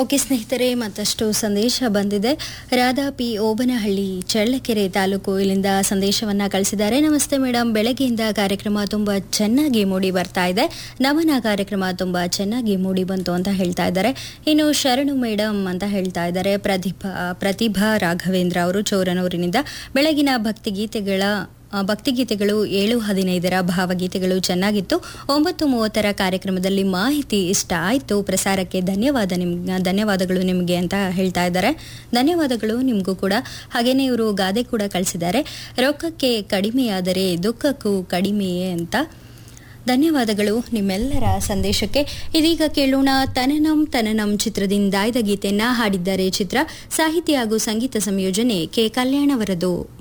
okay ಸ್ನೇಹಿತರೆ ಮತ್ತಷ್ಟು ಸಂದೇಶ ಬಂದಿದೆ ರಾಧಾ ಪಿ ಓಬನಹಳ್ಳಿ ಚಳ್ಳಕೆರೆ ತಾಲೂಕು ಇಲ್ಲಿಂದ ಸಂದೇಶವನ್ನ ಕಳಿಸಿದ್ದಾರೆ ನಮಸ್ತೆ ಮೇಡಮ್ ಬೆಳಗ್ಗೆಯಿಂದ ಕಾರ್ಯಕ್ರಮ ತುಂಬಾ ಚೆನ್ನಾಗಿ ಮೂಡಿ ಬರ್ತಾ ಇದೆ ನಮನ ಕಾರ್ಯಕ್ರಮ ತುಂಬಾ ಚೆನ್ನಾಗಿ ಮೂಡಿ ಬಂತು ಅಂತ ಹೇಳ್ತಾ ಇದ್ದಾರೆ ಇನ್ನು ಶರಣು ಮೇಡಮ್ ಅಂತ ಹೇಳ್ತಾ ಇದ್ದಾರೆ ಪ್ರತಿಭಾ ಪ್ರತಿಭಾ ರಾಘವೇಂದ್ರ ಅವರು ಚೋರನೂರಿನಿಂದ ಬೆಳಗಿನ ಭಕ್ತಿಗೀತೆಗಳ ಆ, ಭಕ್ತಿಗೀತೆಗಳು ಏಳು ಹದಿನೈದರ ಭಾವಗೀತೆಗಳು ಚೆನ್ನಾಗಿತ್ತು ಒಂಬತ್ತು ಮೂವತ್ತರ ಕಾರ್ಯಕ್ರಮದಲ್ಲಿ ಮಾಹಿತಿ ಇಷ್ಟ ಆಯಿತು ಪ್ರಸಾರಕ್ಕೆ ಧನ್ಯವಾದ ನಿಮ್ ಧನ್ಯವಾದಗಳು ನಿಮಗೆ ಅಂತ ಹೇಳ್ತಾ ಇದ್ದಾರೆ ಧನ್ಯವಾದಗಳು ನಿಮಗೂ ಕೂಡ ಹಾಗೇನೇ ಇವರು ಗಾದೆ ಕೂಡ ಕಳಿಸಿದ್ದಾರೆ ರೊಕ್ಕಕ್ಕೆ ಕಡಿಮೆಯಾದರೆ ದುಃಖಕ್ಕೂ ಕಡಿಮೆಯೇ ಅಂತ ಧನ್ಯವಾದಗಳು ನಿಮ್ಮೆಲ್ಲರ ಸಂದೇಶಕ್ಕೆ ಇದೀಗ ಕೇಳೋಣ ತನನಂ ತನನಂ ಚಿತ್ರದಿಂದ ಆಯ್ದ ಗೀತೆಯನ್ನ ಹಾಡಿದ್ದಾರೆ ಚಿತ್ರ ಸಾಹಿತ್ಯ ಹಾಗೂ ಸಂಗೀತ ಸಂಯೋಜನೆ ಕೆ ಕಲ್ಯಾಣವರದು